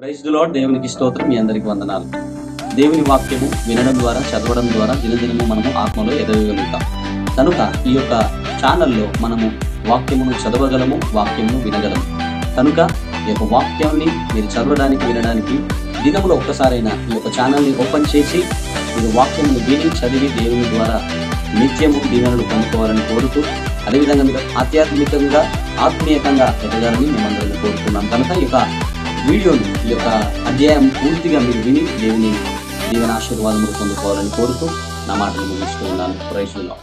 praise the lord దేవునికి స్తోత్రం మీ అందరికి వందనాలు దేవుని వాక్యము వినడం ద్వారా చదవడం ద్వారా దినదినము మనము ఆత్మలో ఎదగగలుగుతాం కనుక ఈ యొక్క ఛానల్లో మనము వాక్యమును చదవగలము వాక్యమును వినగలము కనుక ఈ యొక్క వాక్యాన్ని మీరు చదవడానికి వినడానికి దినములో ఒక్కసారైనా ఈ యొక్క ఛానల్ని ఓపెన్ చేసి మీరు వాక్యమును విని చదివి దేవుని ద్వారా నిత్యము దీవెనలు పొందుకోవాలని కోరుతూ అదేవిధంగా మీరు ఆధ్యాత్మికంగా ఆత్మీయకంగా ఎదగాలని మేమందరం కోరుతున్నాం కనుక ఈ యొక్క వీడియోని ఈ యొక్క అధ్యాయం పూర్తిగా మీరు విని దేవుని దీవెన ఆశీర్వాదములు పొందుకోవాలని కోరుతూ నా మాటలు ముగిస్తూ ఉన్నాను ప్రైజుల్లో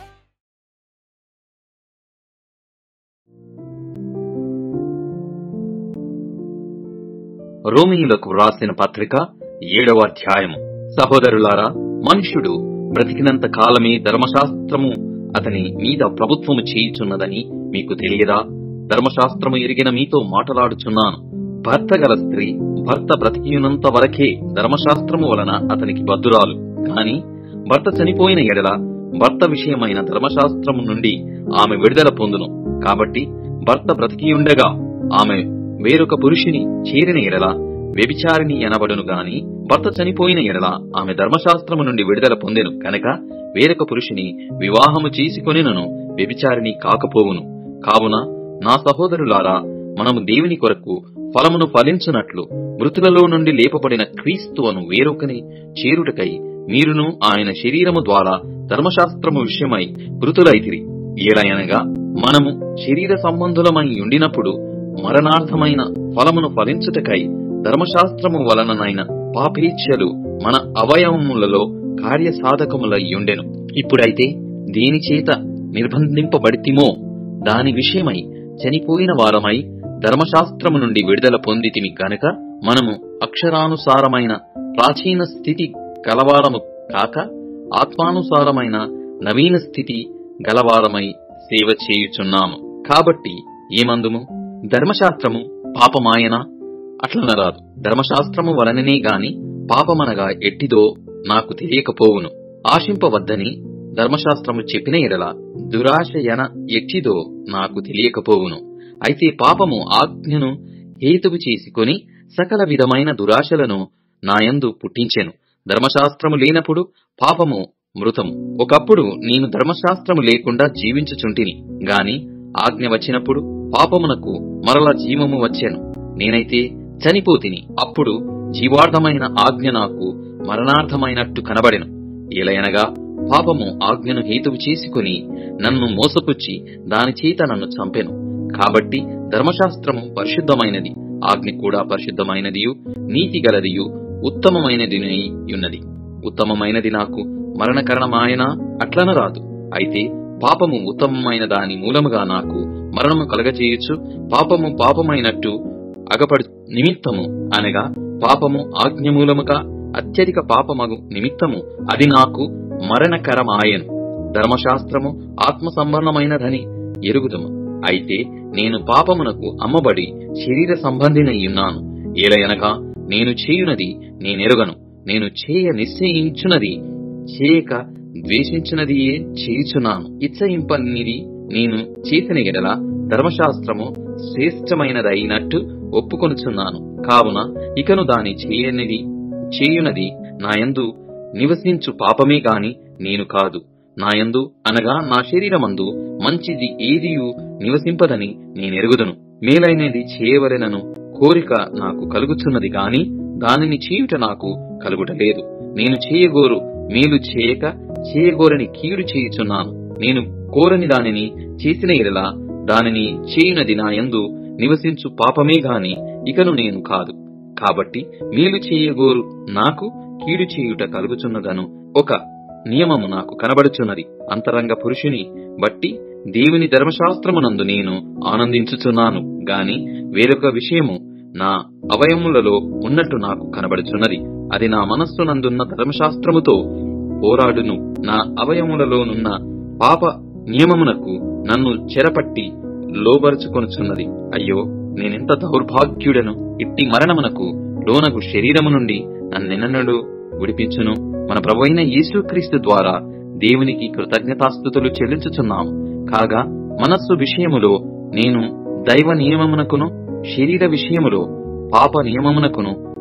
రోమియులకు వ్రాసిన పత్రిక ఏడవ అధ్యాయము సహోదరులారా మనుష్యుడు బ్రతికినంత కాలమే ధర్మశాస్త్రము అతని మీద ప్రభుత్వము చేయుచున్నదని మీకు తెలియదా ధర్మశాస్త్రము ఎరిగిన మీతో మాటలాడుచున్నాను భర్త గల స్త్రీ భర్త బ్రతికినంత వరకే ధర్మశాస్త్రము వలన అతనికి బద్దురాలు కాని భర్త చనిపోయిన ఎడల భర్త విషయమైన ధర్మశాస్త్రము నుండి ఆమె విడుదల పొందును కాబట్టి భర్త బ్రతికియుండగా ఆమె వేరొక పురుషుని చేరిన ఎడల వ్యభిచారిణి అనబడును గాని భర్త చనిపోయిన ఎడల ఆమె ధర్మశాస్త్రము నుండి విడుదల పొందెను కనుక వేరొక పురుషుని వివాహము చేసుకొనినను వ్యభిచారిణి కాకపోవును కావున నా సహోదరులారా మనము దేవుని కొరకు ఫలమును ఫలించునట్లు మృతులలో నుండి లేపబడిన క్రీస్తు అను వేరొకని చేరుటకై మీరును ఆయన శరీరము ద్వారా ధర్మశాస్త్రము విషయమై మృతులైతిరి ఏలయనగా మనము శరీర సంబంధులమై ఉండినప్పుడు మరణార్థమైన ఫలమును ఫలించుటకై ధర్మశాస్త్రము వలననైన పాపేచ్ఛలు మన అవయవములలో కార్యసాధకములై ఉండెను ఇప్పుడైతే దేని చేత నిర్బంధింపబడితిమో దాని విషయమై చనిపోయిన వారమై ధర్మశాస్త్రము నుండి విడుదల పొందితిమి గనక మనము అక్షరానుసారమైన ప్రాచీన స్థితి గలవారము కాక ఆత్మానుసారమైన నవీన స్థితి గలవారమై సేవ చేయుచున్నాము కాబట్టి ఏమందుము ధర్మశాస్త్రము పాపమాయన అట్లనరాదు ధర్మశాస్త్రము వలననే గాని పాపమనగా ఎట్టిదో నాకు తెలియకపోవును ఆశింపవద్దని ధర్మశాస్త్రము చెప్పిన ఎడల దురాశయన ఎట్టిదో నాకు తెలియకపోవును అయితే పాపము ఆజ్ఞను హేతువు చేసుకొని సకల విధమైన దురాశలను నాయందు పుట్టించెను ధర్మశాస్త్రము లేనప్పుడు పాపము మృతము ఒకప్పుడు నేను ధర్మశాస్త్రము లేకుండా జీవించుచుంటిని గాని ఆజ్ఞ వచ్చినప్పుడు పాపమునకు మరల జీవము వచ్చెను నేనైతే చనిపోతిని అప్పుడు జీవార్థమైన ఆజ్ఞ నాకు మరణార్థమైనట్టు కనబడెను ఏలయనగా పాపము ఆజ్ఞను హేతువు చేసుకుని నన్ను మోసపుచ్చి దాని చేత నన్ను చంపెను కాబట్టి ధర్మశాస్త్రము పరిశుద్ధమైనది ఆజ్ఞ కూడా పరిశుద్ధమైనదియు నీతి గలదియు ఉత్తమమైనదినై ఉన్నది ఉత్తమమైనది నాకు మరణకరణమాయన అట్లన రాదు అయితే పాపము ఉత్తమమైన దాని మూలముగా నాకు మరణము కలగచేయచ్చు పాపము పాపమైనట్టు అగపడు నిమిత్తము అనగా పాపము ఆజ్ఞ మూలముగా అత్యధిక పాపమగు నిమిత్తము అది నాకు మరణకరమాయను ధర్మశాస్త్రము ఆత్మ సంబంధమైనదని ఎరుగుదము అయితే నేను పాపమునకు అమ్మబడి శరీర సంబంధినయ్యున్నాను ఏలయనగా నేను చేయునది నేనెరుగను నేను చేయ నిశ్చయించున్నది చేయక ద్వేషించున్నదియే చేయుచున్నాను ఇచ్చయింపనిది నేను చేసిన ఎడల ధర్మశాస్త్రము శ్రేష్టమైనదైనట్టు ఒప్పుకొనుచున్నాను కావున ఇకను దాని చేయనిది చేయునది నాయందు నివసించు పాపమే గాని నేను కాదు నాయందు అనగా నా శరీరమందు మంచిది ఏదియు నివసింపదని నేనెరుగుదును మేలైనది చేయవలెనను కోరిక నాకు కలుగుచున్నది గాని దానిని చేయుట నాకు కలుగుటలేదు నేను చేయగోరు మేలు చేయక చేయగోరని కీడు చేయుచున్నాను నేను కోరని దానిని చేసిన ఎడల దానిని చేయునది నా యందు నివసించు పాపమే గాని ఇకను నేను కాదు కాబట్టి మేలు చేయగోరు నాకు కీడు చేయుట కలుగుచున్నదను ఒక నియమము నాకు కనబడుచున్నది అంతరంగ పురుషుని బట్టి దేవుని ధర్మశాస్త్రమునందు నేను ఆనందించుచున్నాను గాని వేరొక విషయము నా అవయములలో ఉన్నట్టు నాకు కనబడుచున్నది అది నా మనస్సునందున్న ధర్మశాస్త్రముతో పోరాడును నా అవయములలోనున్న పాప నియమమునకు నన్ను చెరపట్టి లోబరుచుకొనుచున్నది అయ్యో నేనెంత దౌర్భాగ్యుడను ఇట్టి మరణమునకు లోనగు శరీరము నుండి నన్నెన్నడు విడిపించును మన ప్రభువైన యేసుక్రీస్తు ద్వారా దేవునికి కృతజ్ఞతాస్థుతులు చెల్లించుచున్నాము కాగా మనస్సు విషయములో నేను దైవ నియమమునకును శరీర విషయములో పాప నియమమునకును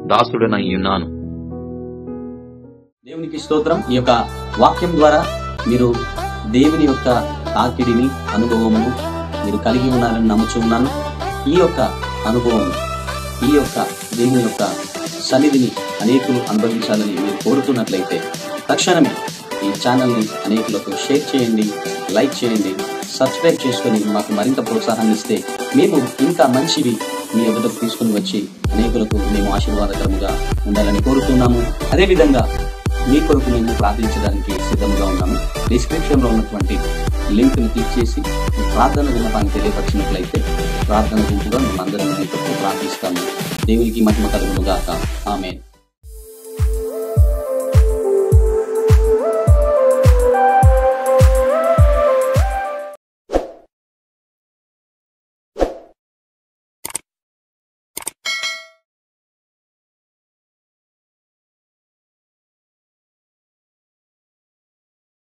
దాసుడనయ్యున్నాను దేవునికి స్తోత్రం ఈ యొక్క వాక్యం ద్వారా మీరు దేవుని యొక్క తాకిడిని అనుభవమును మీరు కలిగి ఉన్నారని నమ్ముచున్నాను ఈ యొక్క అనుభవం ఈ యొక్క దేవుని యొక్క సన్నిధిని అనేకులు అనుభవించాలని మీరు కోరుతున్నట్లయితే తక్షణమే ఈ ఛానల్ని అనేకులకు షేర్ చేయండి లైక్ చేయండి సబ్స్క్రైబ్ చేసుకొని మాకు మరింత ప్రోత్సాహాన్ని ఇస్తే మేము ఇంకా మంచివి మీ ఎదుటకు తీసుకుని వచ్చి అనేకులకు మేము ఆశీర్వాదకరముగా ఉండాలని కోరుతున్నాము అదేవిధంగా మీ కొరకు మేము ప్రార్థించడానికి సిద్ధంగా ఉన్నాము డిస్క్రిప్షన్ లో ఉన్నటువంటి లింక్ ని క్లిక్ చేసి మీ ప్రార్థన విన్నపాన్ని తెలియపరిచినట్లయితే ప్రార్థన గుంపుగా మేమందరం మీ కొరకు ప్రార్థిస్తాము దేవునికి మహిమ కలుగును గాక ఆమె